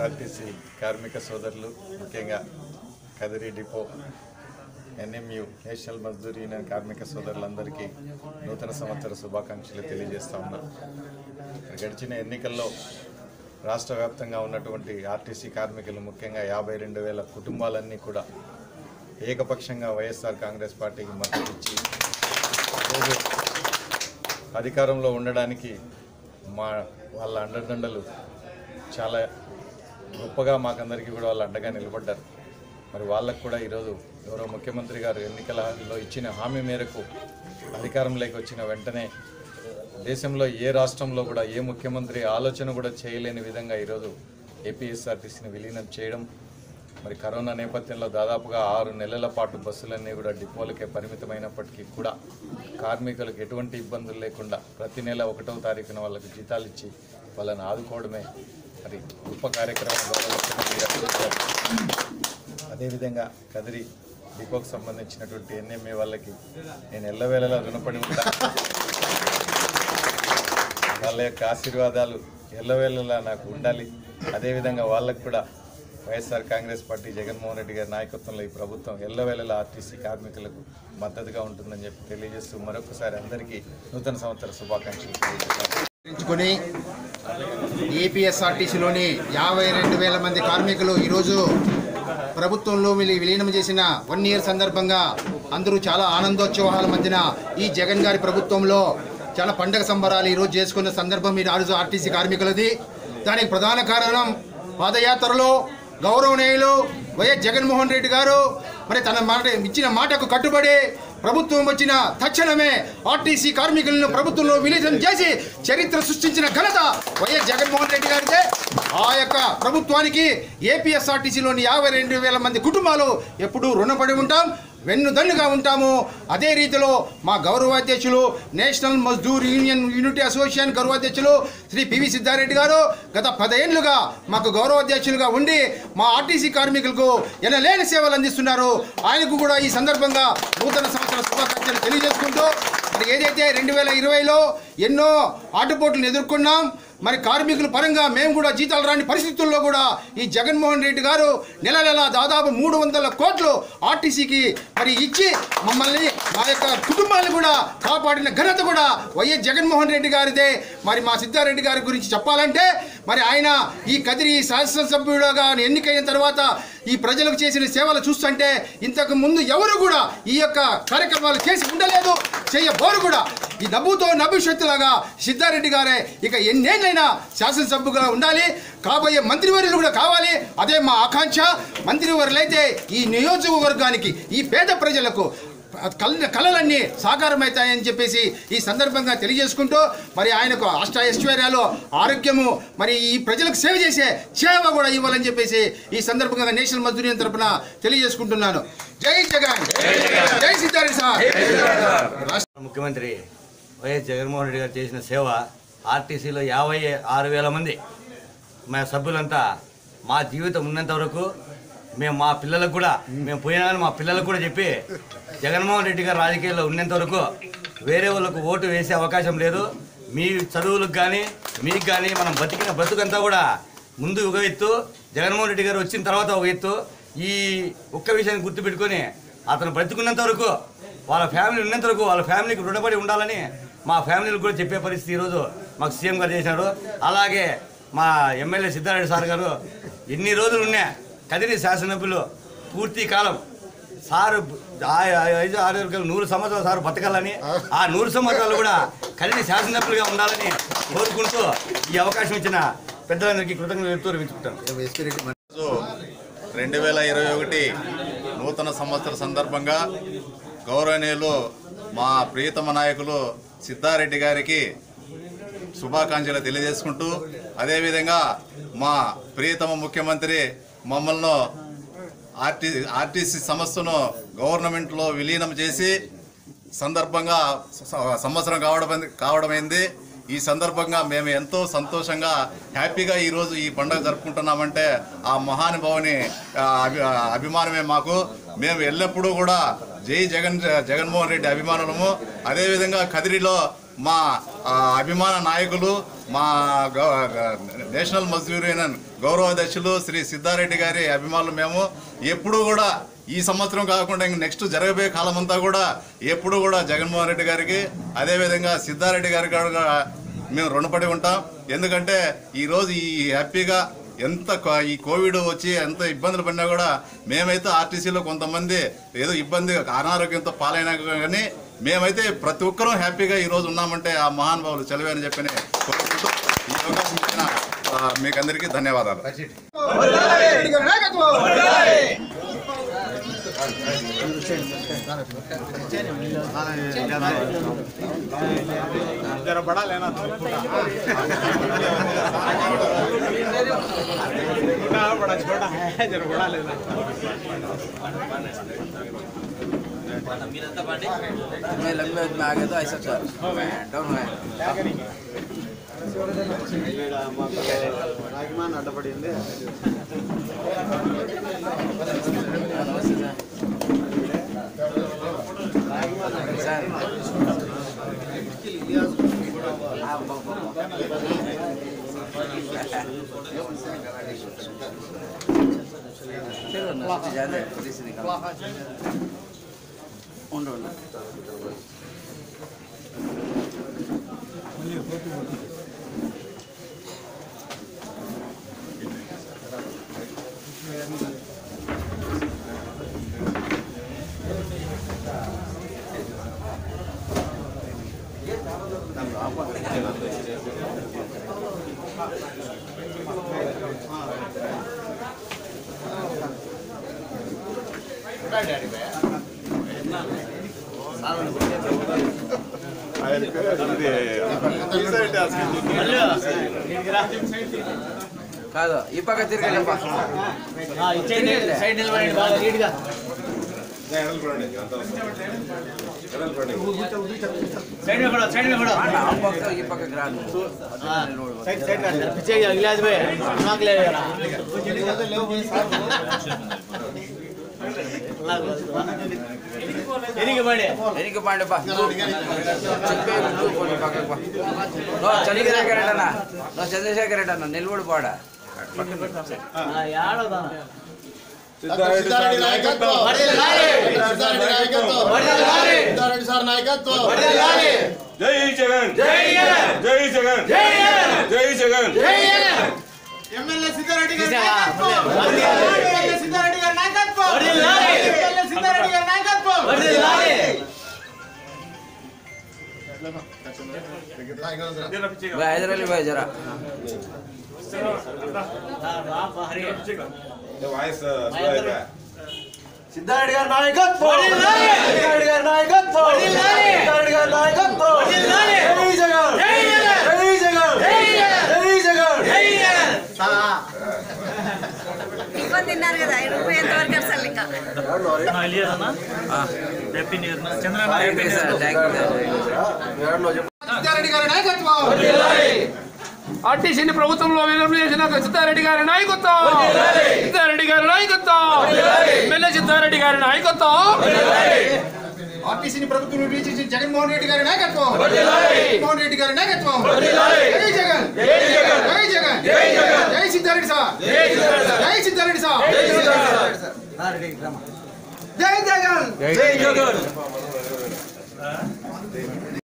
RTC కార్మిక సోదరులు ముఖ్యంగా Kadiri depot NMU national Mazdoor union కార్మిక సోదరులందరికీ నూతన సంవత్సర శుభాకాంక్షలు తెలియజేస్తా ఉన్నా గడిచిన ఎన్నికల్లో రాష్ట్ర వ్యాప్తంగా ఉన్నటువంటి ఆర్టీసీ కార్మికులు ముఖ్యంగా యాభై రెండు వేల కుటుంబాలన్నీ కూడా ఏకపక్షంగా వైఎస్ఆర్ కాంగ్రెస్ పార్టీకి మద్దతు ఇచ్చి ఈరోజు అధికారంలో ఉండడానికి మా వాళ్ళ అండదండలు చాలా గొప్పగా మాకందరికీ కూడా వాళ్ళు అండగా నిలబడ్డారు మరి వాళ్ళకు కూడా ఈరోజు గౌరవ ముఖ్యమంత్రి గారు ఎన్నికలలో ఇచ్చిన హామీ మేరకు అధికారంలోకి వచ్చిన వెంటనే దేశంలో ఏ రాష్ట్రంలో కూడా ఏ ముఖ్యమంత్రి ఆలోచన కూడా చేయలేని విధంగా ఈరోజు ఏపీఎస్ఆర్టీసీని విలీనం చేయడం మరి కరోనా నేపథ్యంలో దాదాపుగా ఆరు నెలల పాటు బస్సులన్నీ కూడా డిపోలకే పరిమితమైనప్పటికీ కూడా కార్మికులకు ఎటువంటి ఇబ్బందులు లేకుండా ప్రతి నెల ఒకటవ తారీఖున వాళ్ళకి జీతాలు ఇచ్చి వాళ్ళని ఆదుకోవడమే మరి గొప్ప కార్యక్రమం గౌరవ ముఖ్యమంత్రి గారు చేశారు. అదేవిధంగా కదిరి డిపోకు సంబంధించినటువంటి ఎన్ఎంఏ వాళ్ళకి నేను ఎల్లవేళలా రుణపడి ఉంటా వాళ్ళ యొక్క ఆశీర్వాదాలు ఎల్లవేళలా నాకు ఉండాలి అదేవిధంగా వాళ్ళకు కూడా వైఎస్ఆర్ కాంగ్రెస్ పార్టీ జగన్మోహన్ రెడ్డి గారి నాయకత్వంలో ఈ ప్రభుత్వం ఎల్లవేళలా ఆర్టీసీ కార్మికులకు మద్దతుగా ఉంటుందని చెప్పి తెలియజేస్తూ మరొకసారి అందరికీ నూతన సంవత్సర శుభాకాంక్షలు తెలియజేస్తాను ఎంచుకొని ఏపీఎస్ఆర్టీసీలోని యాభై రెండు వేల మంది కార్మికులు ఈరోజు ప్రభుత్వంలో విలి- విలీనం చేసిన వన్ ఇయర్ సందర్భంగా అందరూ చాలా ఆనందోత్సవాల మధ్యన ఈ జగన్ గారి ప్రభుత్వంలో చాలా పండగ సంబరాలు ఈరోజు చేసుకున్న సందర్భం ఈ రోజు ఆర్టీసీ కార్మికులది దానికి ప్రధాన కారణం పాదయాత్రలో గౌరవనీయులు వైఎస్ జగన్మోహన్ రెడ్డి గారు మరి తన మాట ఇచ్చిన మాటకు కట్టుబడి ప్రభుత్వం వచ్చిన తక్షణమే ఆర్టీసీ కార్మికులను ప్రభుత్వంలో విలీనం చేసి చరిత్ర సృష్టించిన ఘనత వైఎస్ జగన్మోహన్ రెడ్డి గారిదే ఆ యొక్క ప్రభుత్వానికి ఏపీఎస్ఆర్టీసీలోని యాభై రెండు వేల మంది కుటుంబాలు ఎప్పుడూ రుణపడి ఉంటాం వెన్నుదన్నుగా ఉంటాము అదే రీతిలో మా గౌరవాధ్యక్షులు national Mazdoor union unity association గౌరవాధ్యక్షులు శ్రీ పివి సిద్ధారెడ్డి గారు గత పదేళ్లుగా మాకు గౌరవాధ్యక్షులుగా ఉండి మా ఆర్టీసీ కార్మికులకు ఎనలేని సేవలు అందిస్తున్నారు ఆయనకు కూడా ఈ సందర్భంగా నూతన సంవత్సర శుభాకాంక్షలు తెలియజేసుకుంటూ మరి ఏదైతే రెండు వేల ఇరవైలో ఎన్నో ఆటుపోట్లను ఎదుర్కొన్నాం మరి కార్మికుల పరంగా మేము కూడా జీతాలు రాని పరిస్థితుల్లో కూడా ఈ జగన్మోహన్ రెడ్డి గారు నెల నెల దాదాపు మూడు వందల కోట్లు ఆర్టీసీకి మరి ఇచ్చి మమ్మల్ని మా యొక్క కుటుంబాన్ని కూడా కాపాడిన ఘనత కూడా వైఎస్ జగన్మోహన్ రెడ్డి గారిదే మరి మా సిద్ధారెడ్డి గారి గురించి చెప్పాలంటే మరి ఆయన ఈ కదిరి శాసనసభ్యుడుగా ఎన్నికైన తర్వాత ఈ ప్రజలకు చేసిన సేవలు చూస్తుంటే ఇంతకు ముందు ఎవరు కూడా ఈ యొక్క కార్యక్రమాలు చేసి ఉండలేదు చేయబోరు కూడా ఈ నవ్వుతో నభవిష్యత్తులాగా సిద్ధారెడ్డి గారే ఇక ఎన్నేళ్ళైనా శాసనసభ్యుగా ఉండాలి కాబోయే మంత్రివర్యులు కూడా కావాలి అదే మా ఆకాంక్ష మంత్రివర్యులైతే ఈ నియోజకవర్గానికి ఈ పేద ప్రజలకు కళ కళలన్నీ సాకారమవుతాయని చెప్పేసి ఈ సందర్భంగా తెలియజేసుకుంటూ మరి ఆయనకు అష్ట ఐశ్వర్యాలు ఆరోగ్యము మరి ఈ ప్రజలకు సేవ చేసే సేవ కూడా ఇవ్వాలని చెప్పేసి ఈ సందర్భంగా నేషనల్ మజ్దూరియన్ తరపున తెలియజేసుకుంటున్నాను జై జగన్ జై సిద్ధారెడ్డి సార్ రాష్ట్ర ముఖ్యమంత్రి వైఎస్ జగన్మోహన్ రెడ్డి గారు చేసిన సేవ ఆర్టీసీలో యాభై ఆరు వేల మంది మా సభ్యులంతా మా జీవితం ఉన్నంత వరకు మేము మా పిల్లలకు కూడా మేము పోయినా కానీ మా పిల్లలకు కూడా చెప్పి జగన్మోహన్ రెడ్డి గారు రాజకీయాల్లో ఉన్నంత వరకు వేరే వాళ్ళకు ఓటు వేసే అవకాశం లేదు మీ చదువులకు కానీ మీకు కానీ మనం బతికిన బతుకంతా కూడా ముందు ఒక ఎత్తు జగన్మోహన్ రెడ్డి గారు వచ్చిన తర్వాత ఒక ఎత్తు ఈ ఒక్క విషయాన్ని గుర్తుపెట్టుకొని అతను బ్రతుకున్నంత వరకు వాళ్ళ ఫ్యామిలీ ఉన్నంత వరకు వాళ్ళ ఫ్యామిలీకి రుణపడి ఉండాలని మా ఫ్యామిలీలకు కూడా చెప్పే పరిస్థితి ఈరోజు మాకు సీఎం గారు చేశారు అలాగే మా ఎమ్మెల్యే సిద్ధారెడ్డి సార్ గారు ఎన్ని రోజులు ఉన్నా కదిరి శాసనసభ్యులు పూర్తి కాలం సారు ఆ- ఆ- ఐదు ఆరు వరకు నూరు సంవత్సరాలు సార్ బతకాలని ఆ నూరు సంవత్సరాలు కూడా కదిరి శాసనసభ్యులుగా ఉండాలని కోరుకుంటూ ఈ అవకాశం ఇచ్చిన పెద్దలందరికీ కృతజ్ఞతలు వినిపించుకుంటాను రోజు రెండు వేల ఇరవై ఒకటి నూతన సంవత్సర సందర్భంగా గౌరవనీయులు మా ప్రియతమ నాయకులు సిద్ధారెడ్డి గారికి శుభాకాంక్షలు తెలియజేసుకుంటూ అదేవిధంగా మా ప్రియతమ ముఖ్యమంత్రి మమ్మల్ని ఆర్టీ ఆర్టీసీ సంస్థను గవర్నమెంట్లో విలీనం చేసి సందర్భంగా స- సంవత్సరం కావడం కావడమైంది ఈ సందర్భంగా మేము ఎంతో సంతోషంగా హ్యాపీగా ఈరోజు ఈ పండుగ జరుపుకుంటున్నామంటే ఆ మహానుభావుని ఆ, అభి ఆ, అభిమానమే మాకు మేము ఎల్లప్పుడూ కూడా జై జగన్ జగన్మోహన్ రెడ్డి అభిమానులము అదేవిధంగా కదిరిలో మా ఆ, అభిమాన నాయకులు మా గౌ- నేషనల్ మజ్దూర్ యూనియన్ గౌరవ అధ్యక్షులు శ్రీ సిద్ధారెడ్డి గారి అభిమానులు మేము ఎప్పుడూ కూడా ఈ సంవత్సరం కాకుండా ఇంక నెక్స్ట్ జరగబోయే కాలం అంతా కూడా ఎప్పుడు కూడా జగన్మోహన్ రెడ్డి గారికి అదేవిధంగా సిద్ధారెడ్డి గారికి కూడా మేము రుణపడి ఉంటాం ఎందుకంటే ఈరోజు ఈ హ్యాపీగా ఎంత కో- ఈ కోవిడ్ వచ్చి ఎంత ఇబ్బందులు పడినా కూడా మేమైతే ఆర్టీసీలో కొంతమంది ఏదో ఇబ్బంది అనారోగ్యంతో పాలైనా కానీ మేమైతే ప్రతి ఒక్కరూ హ్యాపీగా ఈ రోజు ఉన్నామంటే ఆ మహానుభావులు చదివే అని చెప్పని కోరుకుంటూ ఈ అవకాశం ఇచ్చిన ఆ, మీకు అందరికీ ధన్యవాదాలు मैं लंबे में आ गया था ऐसा सर डाउन है सर चलो ना ज़्यादा है पुलिस निकाल ఉండు ఉండు కాదు ఈ పక్క తిరగండి సైడ్ నిలబడండి బాగా నీట్గా సైడ్ में खड़ो साइड में खड़ो ఆ పక్క ఈ పక్కకి రాదు साइड साइड का पीछे इलाज में दिमाग ले जरा ఎనికి పడే ఎనికి పాండి బా చెప్పే ముందు కొన్ని పక్కకు బా నో చంద్రశేఖర్ రెడ్డి అన్న నో చంద్రశేఖర్ రెడ్డి అన్న నిలబడి పాడ యాడదా సిద్ధారెడ్డి నాయకత్వం సిద్ధారెడ్డి నాయకత్వం సిద్ధారెడ్డి సార్ నాయకత్వం జై జగన్ జై జగన్ జై జగన్ జై జగన్ ఎమ్మెల్యే సిద్ధారెడ్డి వదిలాలి. సిద్ధారెడ్డి గారి నాయకత్వం వదిలాలి. ఎమ్మెల్యే సిద్ధారెడ్డి గారి నాయకత్వం వదిలాలి. హైదరాబాద్ పోయి జరా రా బాహరి వాయిస్ సిద్ధారెడ్డి గారి నాయకత్వం వదిలాలి. సిద్ధారెడ్డి గారి నాయకత్వం వదిలాలి. సిద్ధారెడ్డి గారి నాయకత్వం వదిలాలి. జై జగన్ జై జగన్. జై జగన్ జై జగన్. జై జగన్ జై జగన్. టిఫిన్ తిన్నారు కదా అయిపోయేంత వరకు అసలు ఇంకా thank you sir thank you Siddareddy గారి నాయకత్వం ఆర్టీసీని ప్రభుత్వంలో విలీనం చేసిన సిద్ధారెడ్డి గారి నాయకత్వం సిద్ధారెడ్డి గారి నాయకత్వం ఎమ్మెల్యే సిద్ధారెడ్డి గారి నాయకత్వం ఆర్టీసీని ప్రభుత్వం నిర్వహించిన జగన్మోహన్ రెడ్డి గారి నాయకత్వం జగన్మోహన్ రెడ్డి గారి నాయకత్వం జై జగన్ జై జగన్ జై సిద్ధారెడ్డి సార్ జై సిద్ధారెడ్డి సార్ జై జగన్ జై జగన్